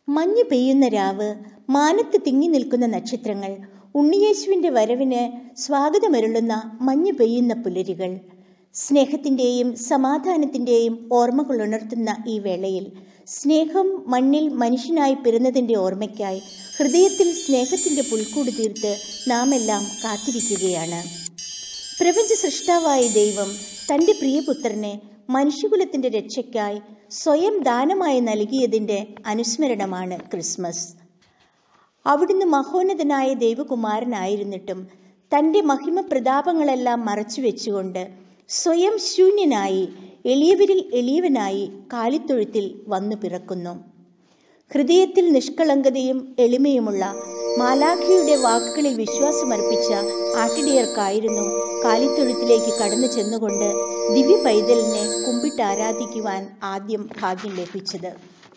മഞ്ഞ് പെയ്യുന്ന രാവ് മാനത്ത് തിങ്ങി നിൽക്കുന്ന നക്ഷത്രങ്ങൾ ഉണ്ണിയേശുവിന്റെ വരവിന് സ്വാഗതമരുളുന്ന മഞ്ഞ് പെയ്യുന്ന പുലരികൾ സ്നേഹത്തിന്റെയും സമാധാനത്തിന്റെയും ഓർമ്മകൾ ഉണർത്തുന്ന ഈ വേളയിൽ സ്നേഹം മണ്ണിൽ മനുഷ്യനായി പിറന്നതിന്റെ ഓർമ്മയ്ക്കായി ഹൃദയത്തിൽ സ്നേഹത്തിന്റെ പുൽക്കൂട് തീർത്ത് നാം എല്ലാം കാത്തിരിക്കുകയാണ് പ്രപഞ്ച സൃഷ്ടാവായ ദൈവം തന്റെ പ്രിയപുത്രനെ മനുഷ്യകുലത്തിന്റെ രക്ഷയ്ക്കായി സ്വയം ദാനമായി നൽകിയതിന്റെ അനുസ്മരണമാണ് ക്രിസ്മസ് അവിടുന്ന് മഹോന്നതനായ ദൈവകുമാരനായിരുന്നിട്ടും തന്റെ മഹിമ പ്രതാപങ്ങളെല്ലാം മറച്ചു വെച്ചുകൊണ്ട് സ്വയം ശൂന്യനായി എളിയവരിൽ എളിയവനായി കാലിത്തൊഴുത്തിൽ വന്നു പിറക്കുന്നു ഹൃദയത്തിൽ നിഷ്കളങ്കതയും എളിമയുമുള്ള മാലാഖിയുടെ വാക്കുകളിൽ വിശ്വാസമർപ്പിച്ച ആട്ടിടിയർക്കായിരുന്നു കാലിത്തൊഴുത്തിലേക്ക് കടന്നു ചെന്നുകൊണ്ട് ദിവ്യ പൈതലിനെ കുമ്പിട്ട് ആരാധിക്കുവാൻ ആദ്യം ഭാഗ്യം ലഭിച്ചത്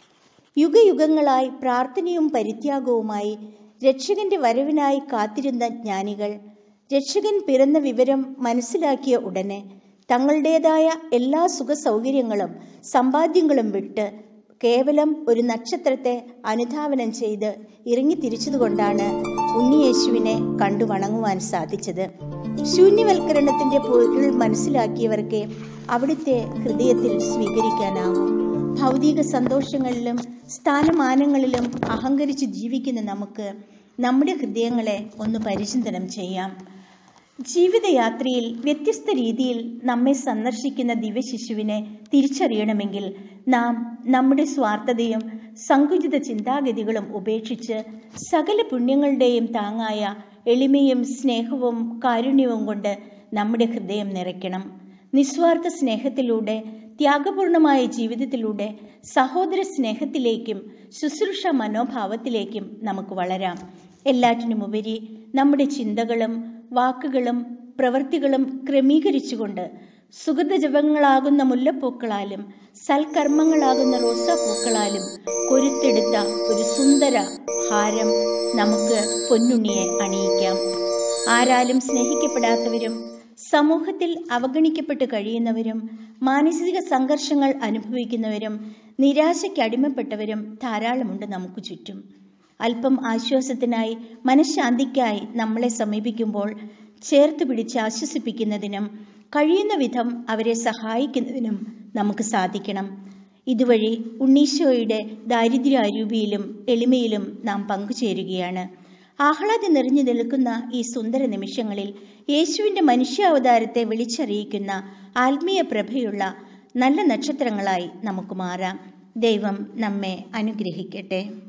യുഗയുഗങ്ങളായി പ്രാർത്ഥനയും പരിത്യാഗവുമായി രക്ഷകന്റെ വരവിനായി കാത്തിരുന്ന ജ്ഞാനികൾ രക്ഷകൻ പിറന്ന വിവരം മനസ്സിലാക്കിയ ഉടനെ തങ്ങളുടേതായ എല്ലാ സുഖ സൗകര്യങ്ങളും സമ്പാദ്യങ്ങളും വിട്ട് കേവലം ഒരു നക്ഷത്രത്തെ അനുധാവനം ചെയ്ത് ഇറങ്ങി തിരിച്ചതുകൊണ്ടാണ് ഉണ്ണിയേശുവിനെ കണ്ടു വണങ്ങുവാൻ സാധിച്ചത് ശൂന്യവൽക്കരണത്തിന്റെ പൊരുൾ മനസ്സിലാക്കിയവർക്ക് അവിടുത്തെ ഹൃദയത്തിൽ സ്വീകരിക്കാനാവും ഭൗതിക സന്തോഷങ്ങളിലും സ്ഥാനമാനങ്ങളിലും അഹങ്കരിച്ച് ജീവിക്കുന്ന നമുക്ക് നമ്മുടെ ഹൃദയങ്ങളെ ഒന്ന് പരിചിന്തനം ചെയ്യാം ജീവിതയാത്രയിൽ വ്യത്യസ്ത രീതിയിൽ നമ്മെ സന്ദർശിക്കുന്ന ദിവ്യശിശുവിനെ തിരിച്ചറിയണമെങ്കിൽ നാം നമ്മുടെ സ്വാർത്ഥതയും സങ്കുചിത ചിന്താഗതികളും ഉപേക്ഷിച്ച് സകല പുണ്യങ്ങളുടെയും താങ്ങായ എളിമയും സ്നേഹവും കാരുണ്യവും കൊണ്ട് നമ്മുടെ ഹൃദയം നിറയ്ക്കണം നിസ്വാർത്ഥ സ്നേഹത്തിലൂടെ ത്യാഗപൂർണമായ ജീവിതത്തിലൂടെ സഹോദര സ്നേഹത്തിലേക്കും ശുശ്രൂഷ മനോഭാവത്തിലേക്കും നമുക്ക് വളരാം എല്ലാറ്റിനുമുപരി നമ്മുടെ ചിന്തകളും വാക്കുകളും പ്രവൃത്തികളും ക്രമീകരിച്ചുകൊണ്ട് സുഗതജപങ്ങളാകുന്ന മുല്ലപ്പൂക്കളാലും സൽക്കർമ്മങ്ങളാകുന്ന റോസാപ്പൂക്കളാലും കൊരുത്തെടുത്ത ഒരു സുന്ദര ഹാരം നമുക്ക് പൊന്നുണ്ണിയെ അണിയിക്കാം ആരാലും സ്നേഹിക്കപ്പെടാത്തവരും സമൂഹത്തിൽ അവഗണിക്കപ്പെട്ട് കഴിയുന്നവരും മാനസിക സംഘർഷങ്ങൾ അനുഭവിക്കുന്നവരും നിരാശയ്ക്ക് അടിമപ്പെട്ടവരും ധാരാളമുണ്ട് നമുക്ക് ചുറ്റും അല്പം ആശ്വാസത്തിനായി മനഃശാന്തിക്കായി നമ്മളെ സമീപിക്കുമ്പോൾ ചേർത്ത് പിടിച്ച് ആശ്വസിപ്പിക്കുന്നതിനും കഴിയുന്ന വിധം അവരെ സഹായിക്കുന്നതിനും നമുക്ക് സാധിക്കണം ഇതുവഴി ഉണ്ണീശോയുടെ ദാരിദ്ര്യ അരൂപിയിലും എളിമയിലും നാം പങ്കുചേരുകയാണ് ആഹ്ലാദം നിറഞ്ഞു നിൽക്കുന്ന ഈ സുന്ദര നിമിഷങ്ങളിൽ യേശുവിന്റെ മനുഷ്യാവതാരത്തെ വിളിച്ചറിയിക്കുന്ന ആത്മീയ പ്രഭയുള്ള നല്ല നക്ഷത്രങ്ങളായി നമുക്ക് മാറാം ദൈവം നമ്മെ അനുഗ്രഹിക്കട്ടെ